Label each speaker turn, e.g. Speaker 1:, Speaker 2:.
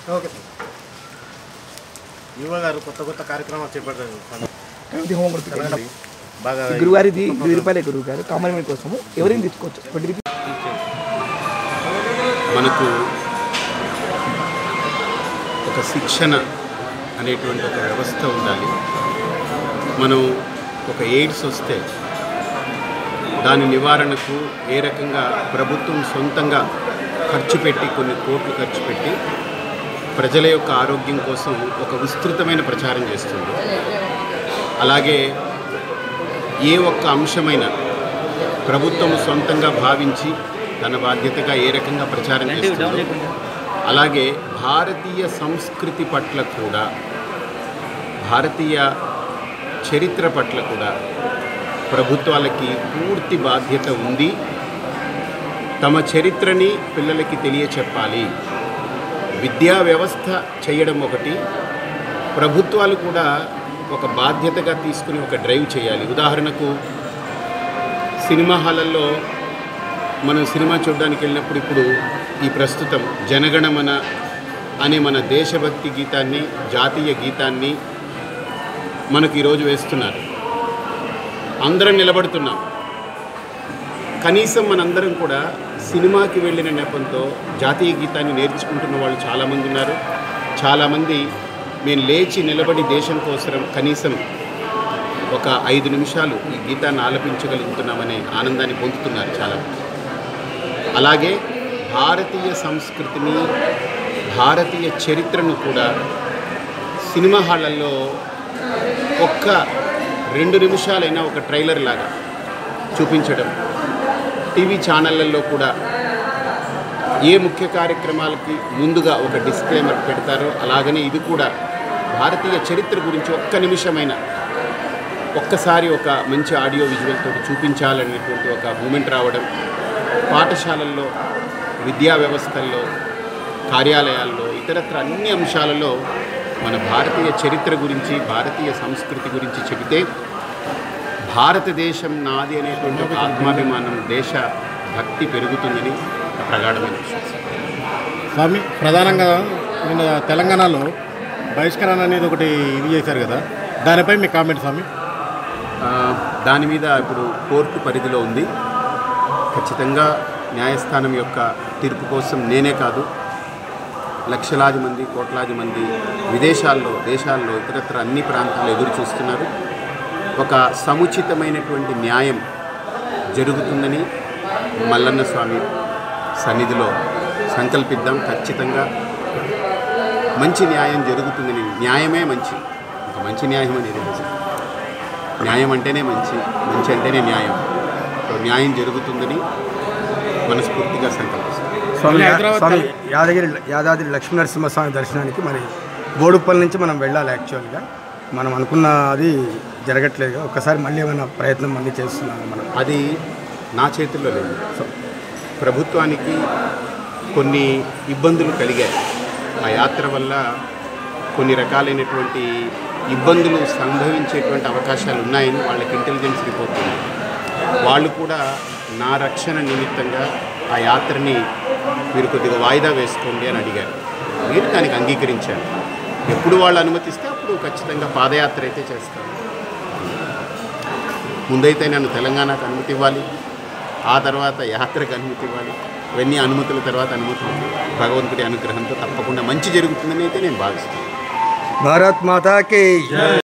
Speaker 1: Okay sir యువ గారు కొత్త కొత్త కార్యక్రమాలు చేపడతారు
Speaker 2: గణపతి హోమం కొడుతుంది
Speaker 1: బాగా
Speaker 2: గురువారిది వెయ్యి రూపాయలే గురువు గారు కామన్ మ్యాన్ కోసము ఎవరైనా తీసుకోవచ్చు ట్వంటీ రూపీస్
Speaker 3: మనకు ఒక శిక్షణ అనేటువంటి ఒక వ్యవస్థ ఉండాలి మనం ఒక ఎయిడ్స్ వస్తే దాని నివారణకు ఏ రకంగా ప్రభుత్వం సొంతంగా ఖర్చు పెట్టి కొన్ని కోట్లు ఖర్చు పెట్టి ప్రజల యొక్క ఆరోగ్యం కోసం ఒక విస్తృతమైన ప్రచారం చేస్తుంది అలాగే ఏ ఒక్క అంశమైన ప్రభుత్వం సొంతంగా భావించి తన బాధ్యతగా ఏ రకంగా ప్రచారం చేస్తుందో అలాగే భారతీయ సంస్కృతి పట్ల కూడా భారతీయ చరిత్ర పట్ల కూడా ప్రభుత్వాలకి పూర్తి బాధ్యత ఉంది తమ చరిత్రని పిల్లలకి తెలియచెప్పాలి విద్యా వ్యవస్థ చేయడం ఒకటి ప్రభుత్వాలు కూడా ఒక బాధ్యతగా తీసుకుని ఒక డ్రైవ్ చేయాలి ఉదాహరణకు సినిమా హాలల్లో మనం సినిమా చూడడానికి వెళ్ళినప్పుడు ఇప్పుడు ఈ ప్రస్తుతం జనగణమన అనే మన దేశభక్తి గీతాన్ని జాతీయ గీతాన్ని మనకు ఈరోజు వేస్తున్నారు అందరం నిలబడుతున్నాం కనీసం మనందరం కూడా సినిమాకి వెళ్ళిన నెపంతో జాతీయ గీతాన్ని నేర్చుకుంటున్న వాళ్ళు చాలామంది ఉన్నారు చాలామంది మేము లేచి నిలబడి దేశం కోసం కనీసం ఒక ఐదు నిమిషాలు ఈ గీతాన్ని ఆలపించగలుగుతున్నామనే ఆనందాన్ని పొందుతున్నారు చాలామంది అలాగే భారతీయ సంస్కృతిని భారతీయ చరిత్రను కూడా సినిమా హాళ్ళల్లో ఒక్క రెండు నిమిషాలైనా ఒక ట్రైలర్ లాగా చూపించడం టీవీ ఛానళ్ళల్లో కూడా ఏ ముఖ్య కార్యక్రమాలకి ముందుగా ఒక డిస్క్లైమర్ పెడతారో అలాగనే ఇది కూడా భారతీయ చరిత్ర గురించి ఒక్క నిమిషమైన ఒక్కసారి ఒక మంచి ఆడియో విజువల్ తోటి చూపించాలనేటువంటి ఒక మూమెంట్ రావడం పాఠశాలల్లో విద్యా వ్యవస్థల్లో కార్యాలయాల్లో ఇతరత్ర అన్ని అంశాలలో మన భారతీయ చరిత్ర గురించి భారతీయ సంస్కృతి గురించి చెబితే భారతదేశం నాది అనేటువంటి ఒక ఆత్మాభిమానం దేశ భక్తి పెరుగుతుందని ప్రగాఢమైన విశ్వాసం
Speaker 1: స్వామి ప్రధానంగా నిన్న తెలంగాణలో బహిష్కరణ అనేది ఒకటి ఇది చేశారు కదా దానిపై మీ కామెంట్ స్వామి
Speaker 3: ఆ, దాని మీద ఇప్పుడు కోర్టు పరిధిలో ఉంది ఖచ్చితంగా న్యాయస్థానం యొక్క తీర్పు కోసం నేనే కాదు లక్షలాది మంది కోట్లాది మంది విదేశాల్లో దేశాల్లో ఇతరత్ర అన్ని ప్రాంతాల్లో ఎదురు చూస్తున్నారు ఒక సముచితమైనటువంటి న్యాయం జరుగుతుందని మల్లన్న స్వామి సన్నిధిలో సంకల్పిద్దాం ఖచ్చితంగా మంచి న్యాయం జరుగుతుందని న్యాయమే మంచి ఇంకా మంచి న్యాయం అనేది లేదు. న్యాయం అంటేనే మంచి మంచి అంటేనే న్యాయం సో న్యాయం జరుగుతుందని మనస్ఫూర్తిగా సంకల్పిస్తాం
Speaker 4: స్వామి
Speaker 1: హైదరాబాద్
Speaker 4: స్వామి యాదగిరి యాదాద్రి లక్ష్మీ నరసింహస్వామి దర్శనానికి మరి బోడుప్పల్ నుంచి మనం వెళ్ళాలి యాక్చువల్గా మనం అనుకున్న అది జరగట్లేదు ఒక్కసారి మళ్ళీ ఏమైనా ప్రయత్నం మళ్ళీ చేస్తున్నాము మనం
Speaker 3: అది నా చేతుల్లో లేదు సో ప్రభుత్వానికి కొన్ని ఇబ్బందులు కలిగాయి ఆ యాత్ర వల్ల కొన్ని రకాలైనటువంటి ఇబ్బందులు సంభవించేటువంటి అవకాశాలు ఉన్నాయని వాళ్ళకి ఇంటెలిజెన్స్ రిపోర్ట్ ఉంది వాళ్ళు కూడా నా రక్షణ నిమిత్తంగా ఆ యాత్రని మీరు కొద్దిగా వాయిదా వేసుకోండి అని అడిగారు నేను దానికి అంగీకరించాను ఎప్పుడు వాళ్ళు అనుమతిస్తే అప్పుడు ఖచ్చితంగా పాదయాత్ర అయితే చేస్తాను ముందైతే నన్ను తెలంగాణకు అనుమతి ఇవ్వాలి ఆ తర్వాత యాత్రకు అనుమతి ఇవ్వాలి ఇవన్నీ అనుమతుల తర్వాత అనుమతులు భగవంతుడి అనుగ్రహంతో తప్పకుండా మంచి జరుగుతుందని అయితే నేను భావిస్తాను
Speaker 4: భారత్ మాతాకి